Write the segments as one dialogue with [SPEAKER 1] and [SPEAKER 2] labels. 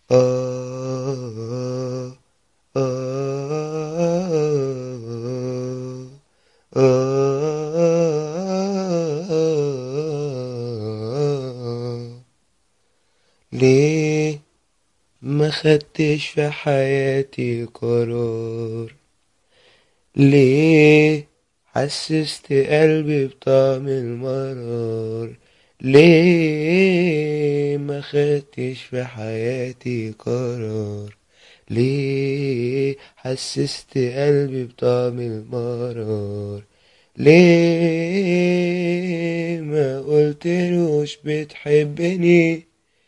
[SPEAKER 1] آه آه آه ليه ما خدتش في حياتي قرار ليه حسست قلبي بطعم المرار ليه ما خدتش في حياتي قرار ليه حسست قلبي بطعم المرار ليه ما قلتلوش بتحبني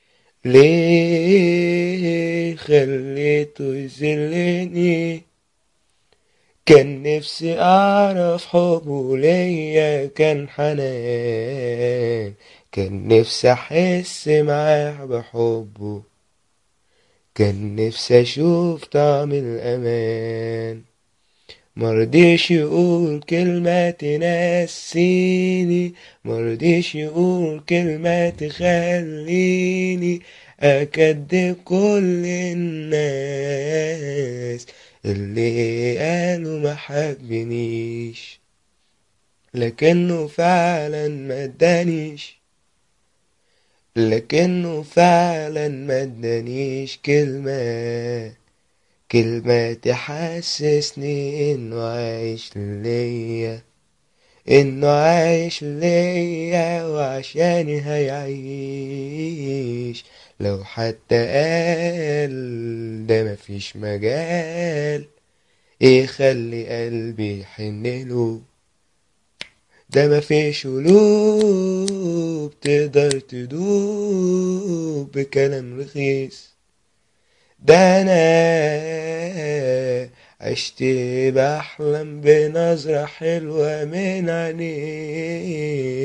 [SPEAKER 1] ليه خليته يذلني كان نفسي اعرف حبه ليا كان حنان كان نفسي احس معاه بحبه كان نفسي اشوف طعم الامان مرضيش يقول كلمة تنسيني مرضيش يقول كلمة تخليني أكدب كل الناس اللي قالوا ما حبنيش لكنه فعلا ما ادانيش لكنه فعلا ما ادانيش كلمة كلمة تحسسني انه عايش ليا انه عايش ليا وعشاني هيعيش لو حتى قال ده مفيش مجال يخلي قلبي يحنله ده مفيش قلوب تقدر تدوب بكلام رخيص ده انا عشت بحلم بنظرة حلوة من عينيه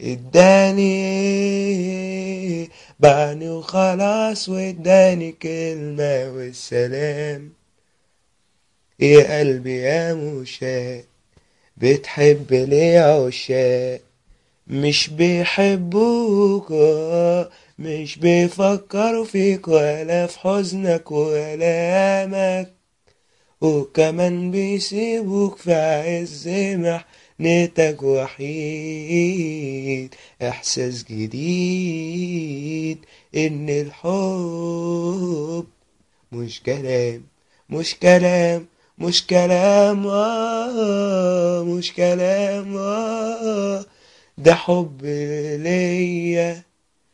[SPEAKER 1] اداني بعني وخلاص واداني كلمة والسلام يا قلبي يا مشاء بتحب ليه عشاق مش بيحبوك مش بيفكروا فيك ولا في حزنك ولا أمك وكمان بيسيبوك في عز محنتك وحيد إحساس جديد إن الحب مش كلام مش كلام مش كلام آه مش كلام آه ده حب ليا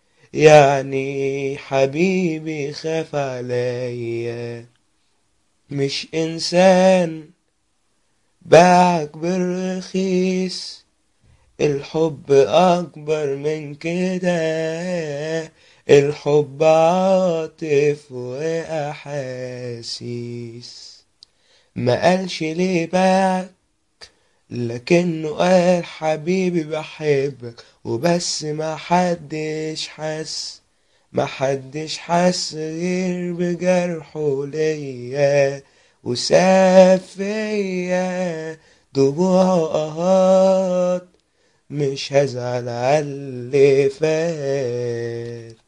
[SPEAKER 1] يعني حبيبي خاف عليا مش إنسان باعك بالرخيص الحب أكبر من كده الحب عاطف وأحاسيس ما قالش ليه باعك لكنه قال حبيبي بحبك وبس ما حدش حس ما حدش حس غير بجرحه ليا وساب فيا دموع قهات مش هزعل على اللي فات